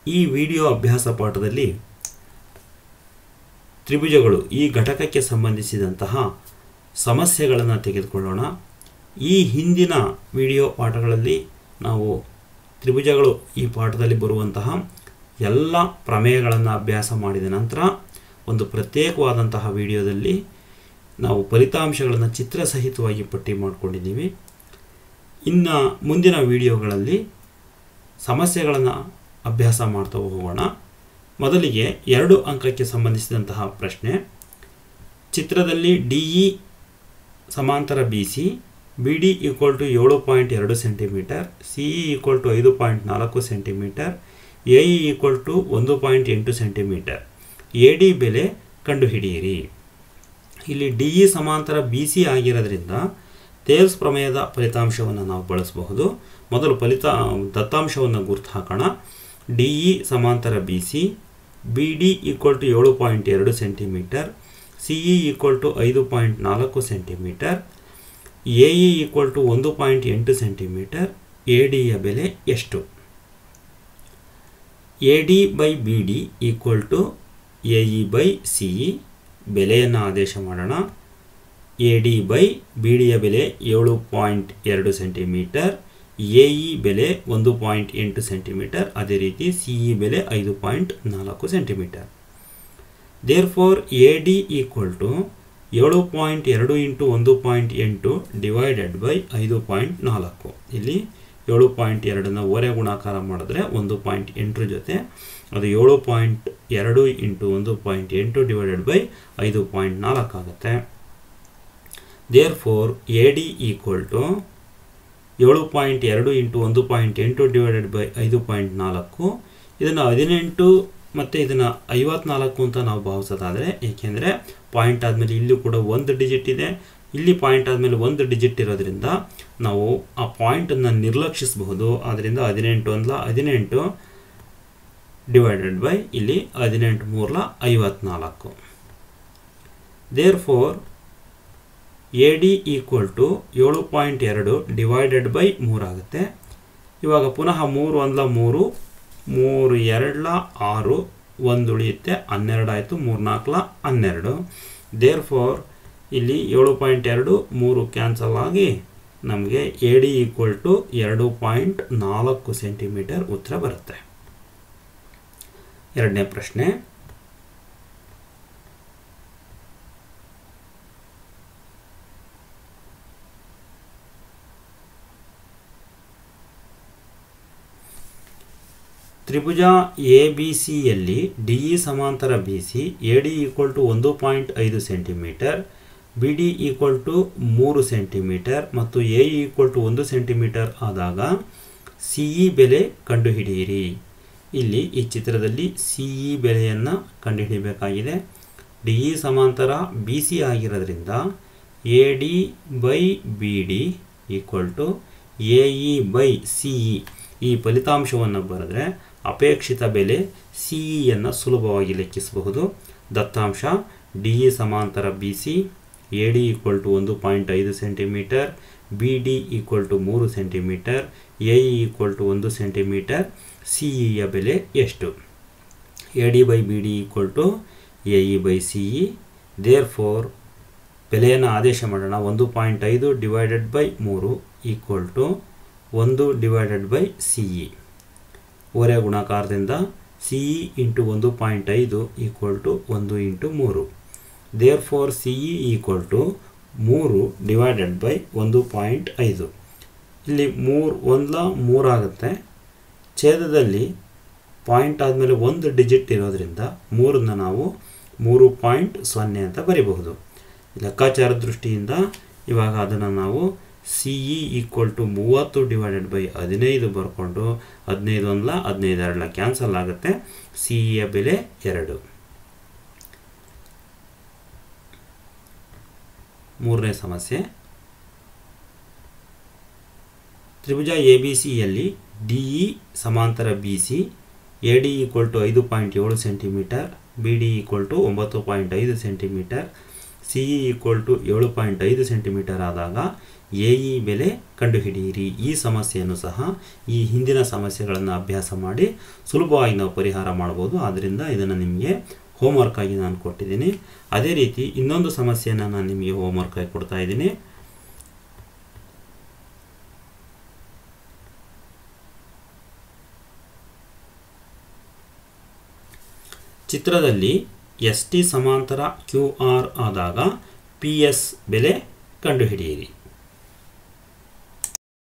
ಈ ವಿಡಿಯೋ ಅಭ್ಯಾಸ ಪಾಠದಲ್ಲಿ ತ್ರಿಭುಜಗಳು ಈ ಘಟಕಕ್ಕೆ ಸಂಬಂಧಿಸಿದಂತಹ ಸಮಸ್ಯೆಗಳನ್ನು ತೆಗೆದುಕೊಳ್ಳೋಣ ಈ ಹಿಂದಿನ ವಿಡಿಯೋ ಪಾಠಗಳಲ್ಲಿ ನಾವು ತ್ರಿಭುಜಗಳು ಈ ಪಾಠದಲ್ಲಿ ಬರುವಂತಹ ಎಲ್ಲ ಪ್ರಮೇಯಗಳನ್ನು ಅಭ್ಯಾಸ ಮಾಡಿದ ನಂತರ ಒಂದು ಪ್ರತ್ಯೇಕವಾದಂತಹ ವಿಡಿಯೋದಲ್ಲಿ ನಾವು ಫಲಿತಾಂಶಗಳನ್ನು ಚಿತ್ರಸಹಿತವಾಗಿ ಪಟ್ಟಿ ಮಾಡಿಕೊಂಡಿದ್ದೀವಿ ಇನ್ನು ಮುಂದಿನ ವಿಡಿಯೋಗಳಲ್ಲಿ ಸಮಸ್ಯೆಗಳನ್ನು ಅಭ್ಯಾಸ ಮಾಡ್ತಾ ಹೋಗೋಣ ಮೊದಲಿಗೆ ಎರಡು ಅಂಕಕ್ಕೆ ಸಂಬಂಧಿಸಿದಂತಹ ಪ್ರಶ್ನೆ ಚಿತ್ರದಲ್ಲಿ ಡಿ ಇ ಸಮಾಂತರ B C B D equal to ಏಳು ಪಾಯಿಂಟ್ ಎರಡು centimetre C E equal to ಐದು ಪಾಯಿಂಟ್ ನಾಲ್ಕು centimetre A E equal to ಒಂದು ಪಾಯಿಂಟ್ ಎಂಟು ಸೆಂಟಿಮೀಟರ್ ಎ ಡಿ ಬೆಲೆ ಕಂಡುಹಿಡಿಯಿರಿ ಇಲ್ಲಿ ಡಿ ಇ ಸಮಾಂತರ ಬಿ ಸಿ ಆಗಿರೋದ್ರಿಂದ ತೇಲ್ಸ್ ಪ್ರಮೇಯದ ಫಲಿತಾಂಶವನ್ನು ನಾವು ಬಳಸಬಹುದು ಮೊದಲು ಫಲಿತ ದತ್ತಾಂಶವನ್ನು ಗುರ್ತು ಹಾಕೋಣ ಡಿ ಇ ಸಮಾಂತರ B C B D equal to ಏಳು ಪಾಯಿಂಟ್ ಎರಡು centimetre C E equal to ಐದು ಪಾಯಿಂಟ್ ನಾಲ್ಕು centimetre A E equal to ಒಂದು ಪಾಯಿಂಟ್ ಎಂಟು ಸೆಂಟಿಮೀಟರ್ ಎ ಡಿಯ ಬೆಲೆ ಎಷ್ಟು A D by B D equal to A E by C E ಬೆಲೆಯನ್ನು ಆದೇಶ ಮಾಡೋಣ ಎ ಡಿ ಬೈ ಬಿ ಡಿಯ ಬೆಲೆ ಏಳು ಪಾಯಿಂಟ್ ಎರಡು ಸೆಂಟಿಮೀಟರ್ ಎ ಇ ಬೆಲೆ ಒಂದು ಪಾಯಿಂಟ್ ಎಂಟು ಸೆಂಟಿಮೀಟರ್ ಅದೇ ರೀತಿ ಸಿ ಇ ಬೆಲೆ ಐದು ಪಾಯಿಂಟ್ ನಾಲ್ಕು centimetre therefore A D equal to ಏಳು ಪಾಯಿಂಟ್ ಎರಡು ಇಂಟು ಒಂದು ಪಾಯಿಂಟ್ ಎಂಟು ಡಿವೈಡೆಡ್ ಬೈ ಐದು ಪಾಯಿಂಟ್ ನಾಲ್ಕು ಇಲ್ಲಿ ಏಳು ಪಾಯಿಂಟ್ ಎರಡನ್ನು ಓರೆ ಗುಣಾಕಾರ ಮಾಡಿದ್ರೆ ಒಂದು ಪಾಯಿಂಟ್ ಎಂಟರ ಜೊತೆ ಅದು ಏಳು ಪಾಯಿಂಟ್ ಎರಡು ಇಂಟು ಒಂದು ಪಾಯಿಂಟ್ ಎಂಟು ಡಿವೈಡೆಡ್ ಬೈ ಐದು ಪಾಯಿಂಟ್ ನಾಲ್ಕು ಆಗುತ್ತೆ therefore A D equal to ಏಳು ಪಾಯಿಂಟ್ ಎರಡು ಇಂಟು ಒಂದು ಪಾಯಿಂಟ್ ಎಂಟು ಡಿವೈಡೆಡ್ ಬೈ ಐದು ಪಾಯಿಂಟ್ ನಾಲ್ಕು ಇದನ್ನು ಹದಿನೆಂಟು ಮತ್ತು ಇದನ್ನು ಐವತ್ನಾಲ್ಕು ಅಂತ ನಾವು ಭಾವಿಸೋದಾದರೆ ಏಕೆಂದರೆ ಪಾಯಿಂಟ್ ಆದಮೇಲೆ ಇಲ್ಲೂ ಕೂಡ ಒಂದು ಡಿಜಿಟ್ ಇದೆ ಇಲ್ಲಿ ಪಾಯಿಂಟ್ ಆದಮೇಲೆ ಒಂದು ಡಿಜಿಟ್ ಇರೋದ್ರಿಂದ ನಾವು ಆ ಪಾಯಿಂಟನ್ನು ನಿರ್ಲಕ್ಷಿಸಬಹುದು ಆದ್ದರಿಂದ ಹದಿನೆಂಟು ಅಂದ್ಲ ಹದಿನೆಂಟು ಡಿವೈಡೆಡ್ ಬೈ ಇಲ್ಲಿ ಹದಿನೆಂಟು ಮೂರ್ಲ ಐವತ್ನಾಲ್ಕು therefore A D equal to ಏಳು ಪಾಯಿಂಟ್ ಎರಡು ಡಿವೈಡೆಡ್ ಬೈ ಮೂರಾಗುತ್ತೆ ಇವಾಗ ಪುನಃ ಮೂರು ಒಂದ್ಲ ಮೂರು ಮೂರು ಎರಡ್ಲ ಆರು ಒಂದು ಉಳಿಯುತ್ತೆ ಹನ್ನೆರಡು ಆಯಿತು ಮೂರು ನಾಲ್ಕಲ ಹನ್ನೆರಡು ದೇರ್ ಫೋರ್ ಇಲ್ಲಿ ಏಳು ಪಾಯಿಂಟ್ ಎರಡು ಮೂರು ಕ್ಯಾನ್ಸಲ್ ಆಗಿ ನಮಗೆ ಎ ಡಿ ಈಕ್ವಲ್ ಟು ಎರಡು ಪಾಯಿಂಟ್ ನಾಲ್ಕು ಸೆಂಟಿಮೀಟರ್ ಉತ್ತರ ಬರುತ್ತೆ ಎರಡನೇ ಪ್ರಶ್ನೆ ತ್ರಿಭುಜ ಎ ಬಿ ಸಿಯಲ್ಲಿ ಡಿ ಇ ಸಮಾಂತರ B C A D equal to ಒಂದು ಪಾಯಿಂಟ್ ಐದು centimetre B D equal to ಮೂರು ಸೆಂಟಿಮೀಟರ್ ಮತ್ತು ಎ ಇ ಈಕ್ವಲ್ ಟು ಒಂದು ಸೆಂಟಿಮೀಟರ್ ಆದಾಗ ಸಿ ಇ ಬೆಲೆ ಕಂಡುಹಿಡಿಯಿರಿ ಇಲ್ಲಿ ಈ ಚಿತ್ರದಲ್ಲಿ ಸಿ ಇ ಬೆಲೆಯನ್ನು ಕಂಡುಹಿಡಿಯಬೇಕಾಗಿದೆ ಡಿ ಇ ಸಮಾಂತರ ಬಿ ಸಿ ಆಗಿರೋದ್ರಿಂದ A D by B D equal to A E by C E ಈ ಫಲಿತಾಂಶವನ್ನು ಬರೆದ್ರೆ ಅಪೇಕ್ಷಿತ ಬೆಲೆ ಸಿ ಇಯನ್ನು ಸುಲಭವಾಗಿ ಲೆಕ್ಕಿಸಬಹುದು ದತ್ತಾಂಶ ಡಿ ಇ ಸಮಾಂತರ B C A D equal to ಒಂದು ಪಾಯಿಂಟ್ ಐದು centimetre B D equal to ಮೂರು centimetre A E equal to ಒಂದು ಸೆಂಟಿಮೀಟರ್ ಸಿ ಇಯ ಬೆಲೆ ಎಷ್ಟು A D by B D equal to A E by C E therefore ಬೆಲೆಯನ್ನು ಆದೇಶ ಮಾಡೋಣ ಒಂದು ಪಾಯಿಂಟ್ ಐದು ಡಿವೈಡೆಡ್ ಬೈ ಮೂರು ಈಕ್ವಲ್ ಟು ಒಂದು ಡಿವೈಡೆಡ್ ಬೈ ಸಿ ಇ ಓರೆ ಗುಣಾಕಾರದಿಂದ ಸಿ ಇ ಇಂಟು ಒಂದು ಪಾಯಿಂಟ್ ಐದು ಈಕ್ವಲ್ ಟು ಒಂದು ಇಂಟು ಮೂರು therefore C E equal to ಮೂರು ಡಿವೈಡೆಡ್ ಬೈ ಒಂದು ಪಾಯಿಂಟ್ ಐದು ಇಲ್ಲಿ ಮೂರು ಒಂದ್ಲ ಮೂರಾಗುತ್ತೆ ಛೇದದಲ್ಲಿ ಪಾಯಿಂಟ್ ಆದಮೇಲೆ ಒಂದು ಡಿಜಿಟ್ ಇರೋದ್ರಿಂದ ಮೂರನ್ನು ನಾವು ಮೂರು ಪಾಯಿಂಟ್ ಸೊನ್ನೆ ಅಂತ ಬರಿಬಹುದು ಲೆಕ್ಕಾಚಾರ ದೃಷ್ಟಿಯಿಂದ ಇವಾಗ ಅದನ್ನು ನಾವು ಸಿ ಇ ಈಕ್ವಲ್ ಟು ಮೂವತ್ತು ಡಿವೈಡೆಡ್ ಬೈ ಹದಿನೈದು ಬರ್ಕೊಂಡು ಹದಿನೈದು ಒಂದ್ಲ ಹದಿನೈದು ಎರಡ್ಲ ಕ್ಯಾನ್ಸಲ್ ಆಗುತ್ತೆ ಸಿ ಇಯ ಬೆಲೆ ಎರಡು ಮೂರನೇ ಸಮಸ್ಯೆ ತ್ರಿಭುಜ ಎ ಬಿ ಸಿಯಲ್ಲಿ ಡಿ ಇ ಸಮಾಂತರ B C A D equal to ಐದು ಪಾಯಿಂಟ್ ಏಳು centimetre B D equal to ಒಂಬತ್ತು ಪಾಯಿಂಟ್ ಐದು centimetre C E equal to ಏಳು ಪಾಯಿಂಟ್ ಐದು ಸೆಂಟಿಮೀಟರ್ ಆದಾಗ ಎ ಇ ಬೆಲೆ ಕಂಡುಹಿಡಿಯಿರಿ ಈ ಸಮಸ್ಯೆಯನ್ನು ಸಹ ಈ ಹಿಂದಿನ ಸಮಸ್ಯೆಗಳನ್ನು ಅಭ್ಯಾಸ ಮಾಡಿ ಸುಲಭವಾಗಿ ನಾವು ಪರಿಹಾರ ಮಾಡ್ಬೋದು ಆದ್ದರಿಂದ ಇದನ್ನು ನಿಮಗೆ ಹೋಮ್ವರ್ಕ್ ಆಗಿ ನಾನು ಕೊಟ್ಟಿದ್ದೀನಿ ಅದೇ ರೀತಿ ಇನ್ನೊಂದು ಸಮಸ್ಯೆಯನ್ನು ನಾನು ನಿಮಗೆ ಹೋಮ್ವರ್ಕ್ ಆಗಿ ಕೊಡ್ತಾ ಇದ್ದೀನಿ ಚಿತ್ರದಲ್ಲಿ ಎಸ್ ಟಿ ಸಮಾಂತರ ಕ್ಯೂ ಆರ್ ಆದಾಗ ಪಿ ಎಸ್ ಬೆಲೆ ಕಂಡುಹಿಡಿಯಿರಿ